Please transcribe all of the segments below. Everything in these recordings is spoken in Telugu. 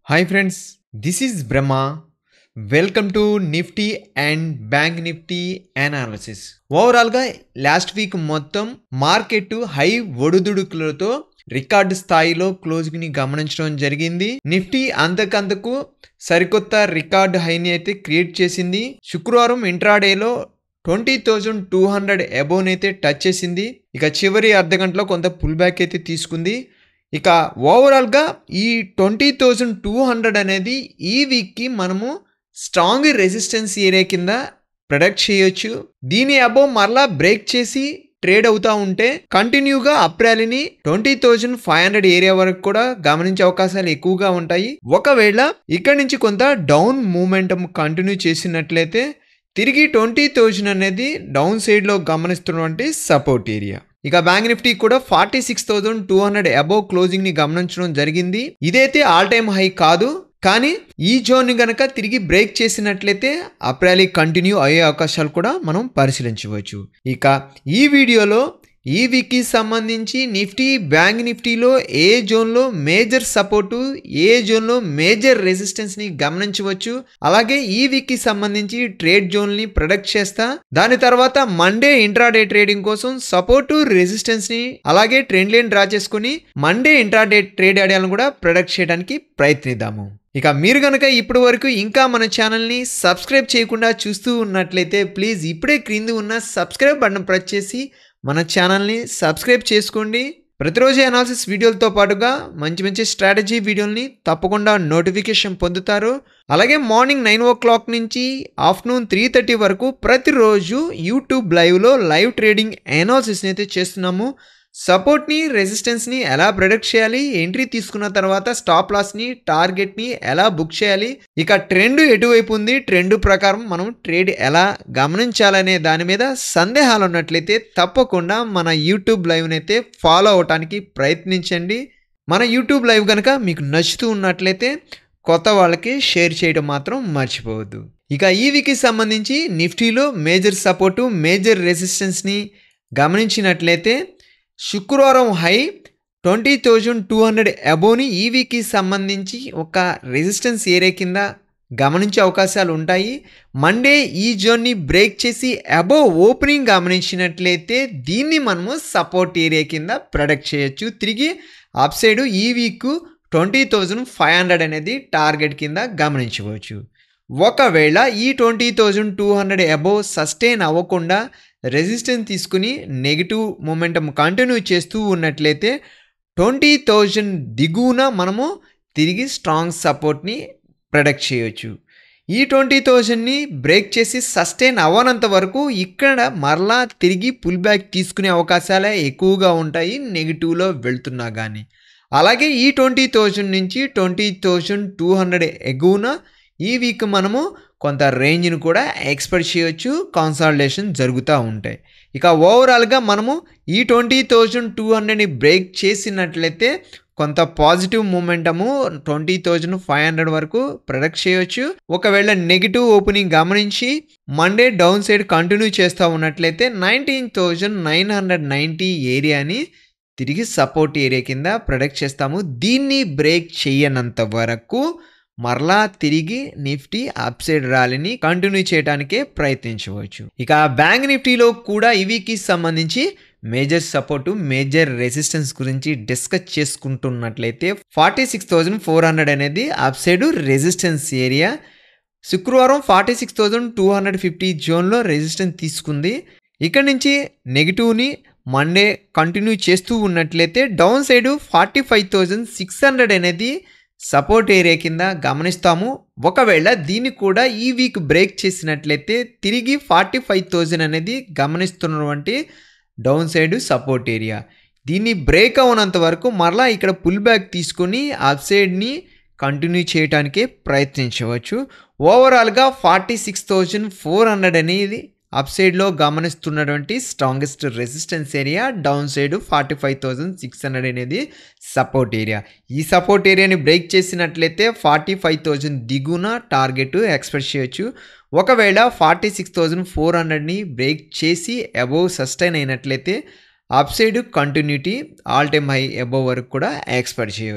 hi friends this is Brahma welcome to Nifty and bank Nifty analysis ఓవరాల్గా లాస్ట్ వీక్ మొత్తం మార్కెట్ హై ఒడుదుడుకులతో రికార్డు స్థాయిలో క్లోజింగ్ని గమనించడం జరిగింది నిఫ్టీ అంతకంతకు సరికొత్త రికార్డు హైని అయితే క్రియేట్ చేసింది శుక్రవారం ఇంట్రాడేలో twenty thousand two hundred above అయితే టచ్ చేసింది ఇక చివరి అర్ధ గంటలో కొంత పుల్ బ్యాక్ అయితే తీసుకుంది ఇక ఓవరాల్గా ఈ ట్వంటీ థౌజండ్ టూ హండ్రెడ్ అనేది ఈ వీక్కి మనము స్ట్రాంగ్ రెసిస్టెన్స్ ఏరియా కింద ప్రొడక్ట్ చేయొచ్చు దీని అబో మరలా బ్రేక్ చేసి ట్రేడ్ అవుతా ఉంటే కంటిన్యూగా అప్ ర్యాలీని twenty thousand five hundred area వరకు కూడా గమనించే అవకాశాలు ఎక్కువగా ఉంటాయి ఒకవేళ ఇక్కడ నుంచి కొంత డౌన్ మూమెంటం కంటిన్యూ చేసినట్లయితే తిరిగి ట్వంటీ థౌజండ్ అనేది డౌన్ సైడ్లో గమనిస్తున్నటువంటి సపోర్ట్ ఏరియా ఇక బ్యాంక్ నిఫ్టీ కూడా forty six thousand two hundred above closing ని గమనించడం జరిగింది ఇదైతే ఆల్ టైమ్ హై కాదు కానీ ఈ జోన్ ని గనక తిరిగి బ్రేక్ చేసినట్లయితే అప్ ర్యాలీ కంటిన్యూ అయ్యే అవకాశాలు కూడా మనం పరిశీలించవచ్చు ఇక ఈ వీడియోలో ఈ వీక్కి సంబంధించి నిఫ్టీ బ్యాంక్ నిఫ్టీలో ఏ జోన్లో మేజర్ సపోర్టు ఏ జోన్లో మేజర్ రెసిస్టెన్స్ని గమనించవచ్చు అలాగే ఈ వీక్కి సంబంధించి ట్రేడ్ జోన్ని ప్రొడక్ట్ చేస్తా దాని తర్వాత మండే ఇంట్రాడే ట్రేడింగ్ కోసం సపోర్టు రెసిస్టెన్స్ని అలాగే ట్రెండ్ లైన్ డ్రా చేసుకుని మండే ఇంట్రాడే ట్రేడ్ ఐడియాలను కూడా ప్రొడక్ట్ చేయడానికి ప్రయత్నిద్దాము ఇక మీరు కనుక ఇప్పటి వరకు ఇంకా మన ఛానల్ని సబ్స్క్రైబ్ చేయకుండా చూస్తూ ఉన్నట్లయితే ప్లీజ్ ఇప్పుడే క్రింది ఉన్న సబ్స్క్రైబ్ బటన్ ప్రెస్ చేసి మన ఛానల్ని సబ్స్క్రైబ్ చేసుకోండి ప్రతిరోజు అనాలిసిస్ వీడియోలతో పాటుగా మంచి మంచి స్ట్రాటజీ వీడియోల్ని తప్పకుండా నోటిఫికేషన్ పొందుతారు అలాగే మార్నింగ్ నైన్ ఓ క్లాక్ నుంచి ఆఫ్టర్నూన్ త్రీ థర్టీ వరకు ప్రతిరోజు యూట్యూబ్ లైవ్లో లైవ్ ట్రేడింగ్ అనాలిసిస్ని అయితే చేస్తున్నాము సపోర్ట్ని రెసిస్టెన్స్ని ఎలా ప్రొడక్ట్ చేయాలి ఎంట్రీ తీసుకున్న తర్వాత స్టాప్ లాస్ని టార్గెట్ని ఎలా బుక్ చేయాలి ఇక ట్రెండ్ ఎటువైపు ఉంది ట్రెండ్ ప్రకారం మనం ట్రేడ్ ఎలా గమనించాలనే దాని మీద సందేహాలు ఉన్నట్లయితే తప్పకుండా మన యూట్యూబ్ లైవ్ని అయితే ఫాలో అవటానికి ప్రయత్నించండి మన యూట్యూబ్ లైవ్ కనుక మీకు నచ్చుతూ ఉన్నట్లయితే కొత్త వాళ్ళకి షేర్ చేయడం మాత్రం మర్చిపోవద్దు ఇక ఈ వీక్కి సంబంధించి నిఫ్టీలో మేజర్ సపోర్టు మేజర్ రెసిస్టెన్స్ని గమనించినట్లయితే శుక్రవారం high twenty thousand two hundred అబోని ఈ వీక్కి సంబంధించి ఒక రెసిస్టెన్స్ ఏరియా కింద గమనించే అవకాశాలు ఉంటాయి మండే ఈ జోన్ని బ్రేక్ చేసి అబోవ్ ఓపెనింగ్ గమనించినట్లయితే దీన్ని మనము సపోర్ట్ ఏరియా కింద ప్రొడక్ట్ చేయొచ్చు తిరిగి అప్ సైడ్ ఈ week twenty thousand five hundred అనేది టార్గెట్ కింద గమనించవచ్చు ఒకవేళ ఈ twenty thousand two hundred above sustain అవ్వకుండా రెసిస్టెన్స్ తీసుకుని నెగిటివ్ మూమెంటం కంటిన్యూ చేస్తూ ఉన్నట్లయితే ట్వంటీ థౌజండ్ దిగువన మనము తిరిగి స్ట్రాంగ్ సపోర్ట్ని ప్రొడక్ట్ చేయొచ్చు ఈ ట్వంటీ థౌజండ్ని బ్రేక్ చేసి సస్టైన్ అవ్వనంత వరకు ఇక్కడ మరలా తిరిగి పుల్ బ్యాక్ తీసుకునే అవకాశాలే ఎక్కువగా ఉంటాయి నెగిటివ్లో వెళ్తున్నా కానీ అలాగే ఈ ట్వంటీ థౌజండ్ నుంచి ట్వంటీ థౌజండ్ టూ హండ్రెడ్ ఎగువన ఈ వీక్ మనము కొంత రేంజ్ని కూడా ఎక్స్పెక్ట్ చేయొచ్చు కాన్సాలిడేషన్ జరుగుతూ ఉంటాయి ఇక ఓవరాల్గా మనము ఈ ట్వంటీ థౌజండ్ టూ హండ్రెడ్ని బ్రేక్ చేసినట్లయితే కొంత positive momentum twenty thousand five hundred వరకు ప్రొడక్ట్ చేయొచ్చు ఒకవేళ నెగిటివ్ ఓపెనింగ్ గమనించి మండే డౌన్ సైడ్ కంటిన్యూ చేస్తూ ఉన్నట్లయితే nineteen thousand nine hundred ninety ఏరియాని తిరిగి సపోర్ట్ ఏరియా కింద ప్రొడక్ట్ చేస్తాము దీన్ని బ్రేక్ చేయనంత వరకు మరలా తిరిగి నిఫ్టీ అప్ సైడ్ ర్యాలీని కంటిన్యూ చేయడానికే ప్రయత్నించవచ్చు ఇక బ్యాంక్ నిఫ్టీలో కూడా ఈ వీక్కి సంబంధించి మేజర్ సపోర్టు మేజర్ రెసిస్టెన్స్ గురించి డిస్కస్ చేసుకుంటున్నట్లయితే forty six thousand four hundred అనేది అప్ సైడ్ రెసిస్టెన్స్ ఏరియా శుక్రవారం forty six thousand two hundred fifty జోన్లో రెసిస్టెన్స్ తీసుకుంది ఇక్కడ నుంచి నెగిటివ్ని మండే కంటిన్యూ చేస్తూ ఉన్నట్లయితే down side forty five thousand six hundred అనేది సపోర్ట్ ఏరియా కింద గమనిస్తాము ఒకవేళ దీన్ని కూడా ఈ వీక్ బ్రేక్ చేసినట్లయితే తిరిగి ఫార్టీ ఫైవ్ థౌజండ్ అనేది గమనిస్తున్నటువంటి డౌన్ సైడ్ సపోర్ట్ ఏరియా దీన్ని బ్రేక్ అవునంత వరకు మరలా ఇక్కడ పుల్ బ్యాక్ తీసుకొని అప్ సైడ్ని కంటిన్యూ చేయడానికే ప్రయత్నించవచ్చు ఓవరాల్గా forty six thousand four hundred అనేది అప్ సైడ్లో గమనిస్తున్నటువంటి strongest resistance area down side forty five thousand six hundred అనేది సపోర్ట్ ఏరియా ఈ సపోర్ట్ ఏరియాని బ్రేక్ చేసినట్లయితే ఫార్టీ ఫైవ్ థౌజండ్ దిగున టార్గెట్ ఎక్స్పెక్ట్ చేయొచ్చు ఒకవేళ ఫార్టీ సిక్స్ థౌజండ్ ఫోర్ హండ్రెడ్ని బ్రేక్ చేసి అబోవ్ సస్టైన్ అయినట్లయితే up side continuity all time high above వరకు కూడా ఎక్స్పెక్ట్ చేయవచ్చు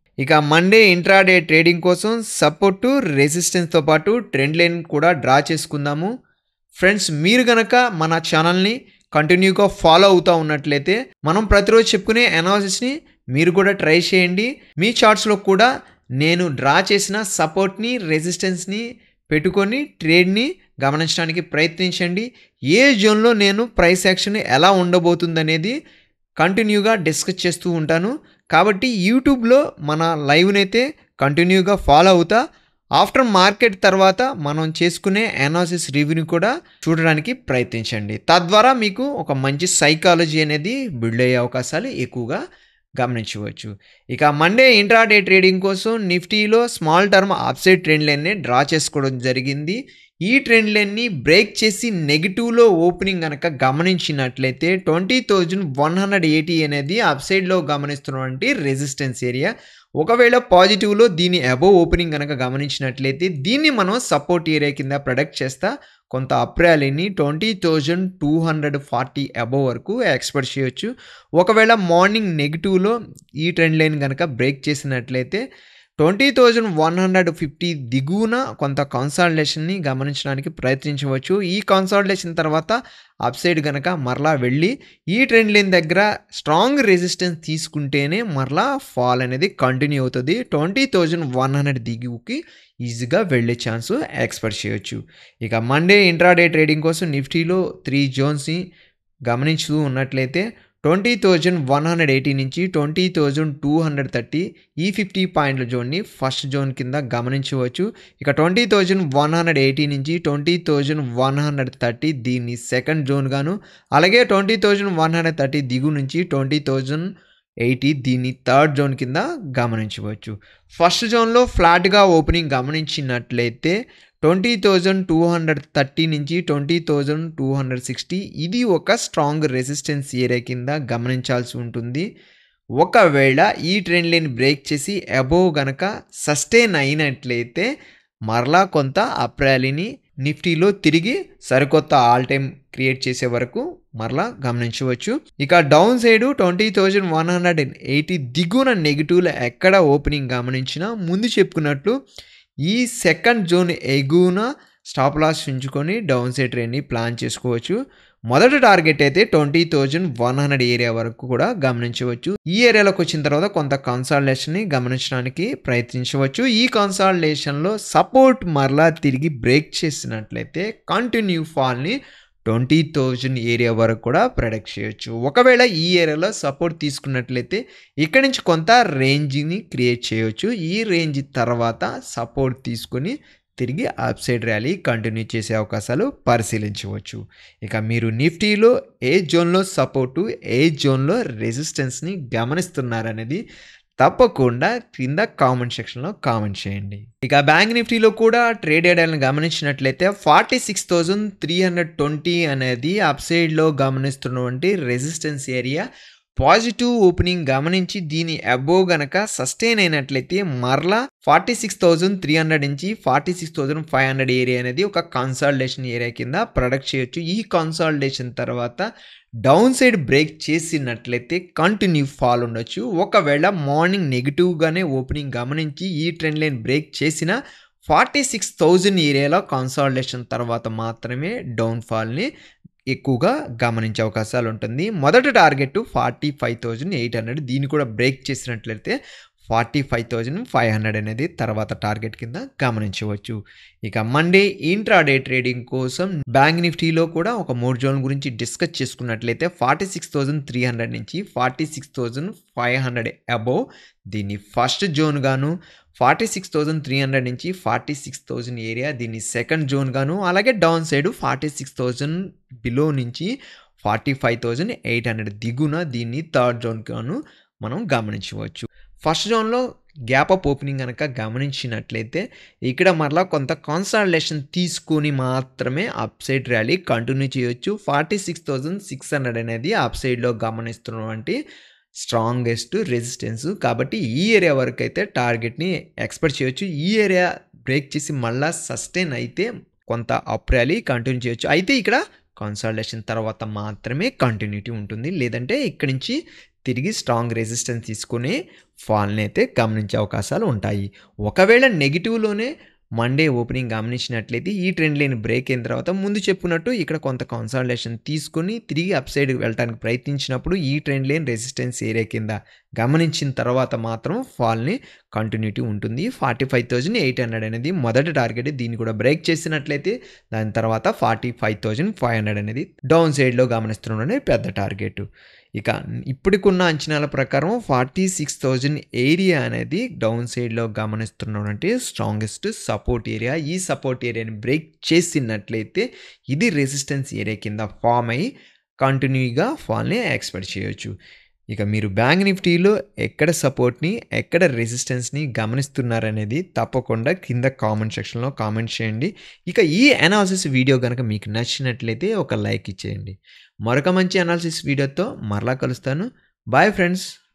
ఇక మండే ఇంట్రాడే ట్రేడింగ్ కోసం సపోర్టు రెసిస్టెన్స్తో పాటు ట్రెండ్ లైన్ కూడా డ్రా చేసుకుందాము ఫ్రెండ్స్ మీరు గనక మన ఛానల్ని కంటిన్యూగా ఫాలో అవుతూ ఉన్నట్లయితే మనం ప్రతిరోజు చెప్పుకునే అనాలిసిస్ని మీరు కూడా ట్రై చేయండి మీ చార్ట్స్లో కూడా నేను డ్రా చేసిన సపోర్ట్ని రెసిస్టెన్స్ని పెట్టుకొని ట్రేడ్ని గమనించడానికి ప్రయత్నించండి ఏ జోన్లో నేను ప్రైస్ యాక్షన్ ఎలా ఉండబోతుందనేది కంటిన్యూగా డిస్కస్ చేస్తూ ఉంటాను కాబట్టి యూట్యూబ్లో మన లైవ్నైతే కంటిన్యూగా ఫాలో అవుతా ఆఫ్టర్ మార్కెట్ తర్వాత మనం చేసుకునే అనాలిసిస్ రివ్యూని కూడా చూడడానికి ప్రయత్నించండి తద్వారా మీకు ఒక మంచి సైకాలజీ అనేది బిల్డ్ అయ్యే అవకాశాలు ఎక్కువగా గమనించవచ్చు ఇక మండే ఇంట్రాడే ట్రేడింగ్ కోసం నిఫ్టీలో స్మాల్ టర్మ్ అప్సైడ్ ట్రెండ్ లైన్ని డ్రా చేసుకోవడం జరిగింది ఈ ట్రెండ్ లైన్ని బ్రేక్ చేసి నెగిటివ్లో ఓపెనింగ్ కనుక గమనించినట్లయితే twenty thousand one hundred eighty అనేది అప్సైడ్లో గమనిస్తున్నటువంటి రెసిస్టెన్స్ ఏరియా ఒకవేళ పాజిటివ్లో దీని అబోవ్ ఓపెనింగ్ కనుక గమనించినట్లయితే దీన్ని మనం సపోర్ట్ ఏరియా కింద ప్రొడక్ట్ చేస్తా కొంత అప్రాలిని twenty thousand two hundred forty above వరకు ఎక్స్పెక్ట్ చేయొచ్చు ఒకవేళ మార్నింగ్ నెగిటివ్లో ఈ ట్రెండ్ లైన్ కనుక బ్రేక్ చేసినట్లయితే twenty thousand one hundred fifty దిగువన కొంత కన్సాలిడేషన్ని గమనించడానికి ప్రయత్నించవచ్చు ఈ కన్సాలిడేషన్ తర్వాత అప్సైడ్ కనుక మరలా వెళ్ళి ఈ ట్రెండ్ లైన్ దగ్గర స్ట్రాంగ్ రెసిస్టెన్స్ తీసుకుంటేనే మరలా ఫాల్ అనేది కంటిన్యూ అవుతుంది ట్వంటీ థౌజండ్ వన్ హండ్రెడ్ దిగువకి ఈజీగా వెళ్ళే ఛాన్స్ ఎక్స్పెక్ట్ చేయొచ్చు ఇక మండే ఇంట్రాడే ట్రేడింగ్ కోసం నిఫ్టీలో త్రీ జోన్స్ని గమనించుతూ ఉన్నట్లయితే twenty thousand one hundred eighty నుంచి twenty thousand two hundred thirty ఈ ఫిఫ్టీ పాయింట్ల జోన్ని ఫస్ట్ జోన్ కింద గమనించవచ్చు ఇక twenty thousand one hundred eighty నుంచి twenty thousand one hundred thirty దీన్ని సెకండ్ జోన్ గాను అలాగే twenty thousand one hundred thirty దిగు నుంచి ట్వంటీ థౌజండ్ ఎయిటీ దీన్ని థర్డ్ జోన్ కింద గమనించవచ్చు ఫస్ట్ జోన్లో ఫ్లాట్గా ఓపెనింగ్ గమనించినట్లయితే twenty thousand two hundred thirty నుంచి twenty thousand two hundred sixty ఇది ఒక స్ట్రాంగ్ రెసిస్టెన్స్ ఏరియా కింద గమనించాల్సి ఉంటుంది ఒకవేళ ఈ ట్రెండ్ లైన్ బ్రేక్ చేసి అబోవ్ గనక సస్టైన్ అయినట్లయితే మరలా కొంత అప్రాలిని నిఫ్టీలో తిరిగి సరికొత్త ఆల్ టైమ్ క్రియేట్ చేసే వరకు మరలా గమనించవచ్చు ఇక down side twenty thousand one hundred and eighty దిగున నెగిటివ్లో ఎక్కడ ఓపెనింగ్ గమనించినా ముందు చెప్పుకున్నట్లు ఈ సెకండ్ జోన్ ఎగువన స్టాప్ లాస్ ఉంచుకొని డౌన్ సైడ్ ట్రెండ్ని ప్లాన్ చేసుకోవచ్చు మొదటి టార్గెట్ అయితే twenty thousand one hundred area వరకు కూడా గమనించవచ్చు ఈ ఏరియాలోకి వచ్చిన తర్వాత కొంత కన్సాలిడేషన్ని గమనించడానికి ప్రయత్నించవచ్చు ఈ కన్సాలిడేషన్లో సపోర్ట్ మరలా తిరిగి బ్రేక్ చేసినట్లయితే కంటిన్యూ ఫాల్ని ట్వంటీ థౌజండ్ ఏరియా వరకు కూడా ప్రొడక్ట్ చేయొచ్చు ఒకవేళ ఈ ఏరియాలో సపోర్ట్ తీసుకున్నట్లయితే ఇక్కడి నుంచి కొంత రేంజ్ని క్రియేట్ చేయొచ్చు ఈ రేంజ్ తర్వాత సపోర్ట్ తీసుకొని తిరిగి అప్ సైడ్ ర్యాలీ కంటిన్యూ చేసే అవకాశాలు పరిశీలించవచ్చు ఇక మీరు నిఫ్టీలో ఏ జోన్లో సపోర్టు ఏ జోన్లో రెసిస్టెన్స్ని గమనిస్తున్నారనేది తప్పకుండా కింద కామెంట్ సెక్షన్లో కామెంట్ చేయండి ఇక బ్యాంక్ నిఫ్టీలో కూడా ట్రేడ్ ఏడాలను గమనించినట్లయితే forty six thousand three hundred twenty అనేది అప్ సైడ్లో గమనిస్తున్నటువంటి రెసిస్టెన్స్ ఏరియా పాజిటివ్ ఓపెనింగ్ గమనించి దీని అబోవ్ గనక సస్టైన్ అయినట్లయితే మరలా forty six thousand three hundred నుంచి forty six thousand five hundred area అనేది ఒక కన్సాలిడేషన్ ఏరియా కింద ప్రొడక్ట్ చేయొచ్చు ఈ కన్సాలిడేషన్ తర్వాత డౌన్ సైడ్ బ్రేక్ చేసినట్లయితే కంటిన్యూ ఫాల్ ఉండొచ్చు ఒకవేళ మార్నింగ్ నెగిటివ్గానే ఓపెనింగ్ గమనించి ఈ ట్రెండ్ లైన్ బ్రేక్ చేసిన ఫార్టీ సిక్స్ థౌజండ్ ఏరియాలో కన్సాలిడేషన్ తర్వాత మాత్రమే డౌన్ ఫాల్ని ఎక్కువగా గమనించే అవకాశాలు ఉంటుంది మొదటి target forty five thousand eight hundred దీన్ని కూడా బ్రేక్ చేసినట్లయితే forty five thousand five hundred అనేది తర్వాత టార్గెట్ కింద గమనించవచ్చు ఇక మండే ఇంట్రాడే ట్రేడింగ్ కోసం బ్యాంక్ నిఫ్టీలో కూడా ఒక మూడు జోన్ గురించి డిస్కస్ చేసుకున్నట్లయితే forty six thousand three hundred నుంచి forty six thousand five hundred above దీన్ని ఫస్ట్ జోన్ గాను forty six thousand three hundred నుంచి ఫార్టీ సిక్స్ థౌజండ్ ఏరియా దీన్ని సెకండ్ జోన్ గాను అలాగే down side forty six thousand below నుంచి forty five thousand eight hundred దిగున దీన్ని థర్డ్ జోన్ గాను మనం గమనించవచ్చు ఫస్ట్ జోన్లో గ్యాప్ అప్ ఓపెనింగ్ కనుక గమనించినట్లయితే ఇక్కడ మరలా కొంత కాన్సల్టేషన్ తీసుకొని మాత్రమే అప్ సైడ్ ర్యాలీ కంటిన్యూ చేయొచ్చు forty six thousand six hundred అనేది అప్ సైడ్లో గమనిస్తున్నటువంటి స్ట్రాంగెస్ట్ రెసిస్టెన్స్ కాబట్టి ఈ ఏరియా వరకు అయితే టార్గెట్ని ఎక్స్పెక్ట్ చేయొచ్చు ఈ ఏరియా బ్రేక్ చేసి మళ్ళా సస్టైన్ అయితే కొంత అప్ ర్యాలీ కంటిన్యూ చేయొచ్చు అయితే ఇక్కడ కన్సల్టేషన్ తర్వాత మాత్రమే కంటిన్యూటీ ఉంటుంది లేదంటే ఇక్కడి నుంచి తిరిగి స్ట్రాంగ్ రెసిస్టెన్స్ తీసుకుని ఫాల్ని అయితే గమనించే అవకాశాలు ఉంటాయి ఒకవేళ నెగిటివ్లోనే మండే ఓపెనింగ్ గమనించినట్లయితే ఈ ట్రెండ్ లైన్ బ్రేక్ అయిన తర్వాత ముందు చెప్పుకున్నట్టు ఇక్కడ కొంత కన్సాలిడేషన్ తీసుకుని తిరిగి అప్ సైడ్ వెళ్ళడానికి ప్రయత్నించినప్పుడు ఈ ట్రెండ్ లైన్ రెసిస్టెన్స్ ఏరియా కింద గమనించిన తర్వాత మాత్రం ఫాల్ని కంటిన్యూటీ ఉంటుంది forty five thousand eight hundred అనేది మొదటి టార్గెట్ దీన్ని కూడా బ్రేక్ చేసినట్లయితే దాని తర్వాత forty five thousand five hundred అనేది డౌన్ సైడ్లో గమనిస్తున్నాడే పెద్ద టార్గెట్ ఇక ఇప్పటికున్న అంచనాల ప్రకారం ఫార్టీ సిక్స్ థౌజండ్ ఏరియా అనేది డౌన్ సైడ్లో గమనిస్తున్నాడంటే స్ట్రాంగెస్ట్ సపోర్ట్ ఏరియా ఈ సపోర్ట్ ఏరియాని బ్రేక్ చేసినట్లయితే ఇది రెసిస్టెన్స్ ఏరియా కింద ఫామ్ అయ్యి కంటిన్యూగా ఫాల్ని ఎక్స్పెక్ట్ చేయొచ్చు ఇక మీరు బ్యాంక్ నిఫ్టీలో ఎక్కడ సపోర్ట్ని ఎక్కడ రెసిస్టెన్స్ని గమనిస్తున్నారనేది తప్పకుండా కింద కామెంట్ సెక్షన్లో కామెంట్ చేయండి ఇక ఈ అనాలిసిస్ వీడియో కనుక మీకు నచ్చినట్లయితే ఒక లైక్ ఇచ్చేయండి మరొక మంచి అనాలిసిస్ వీడియోతో మరలా కలుస్తాను బాయ్ ఫ్రెండ్స్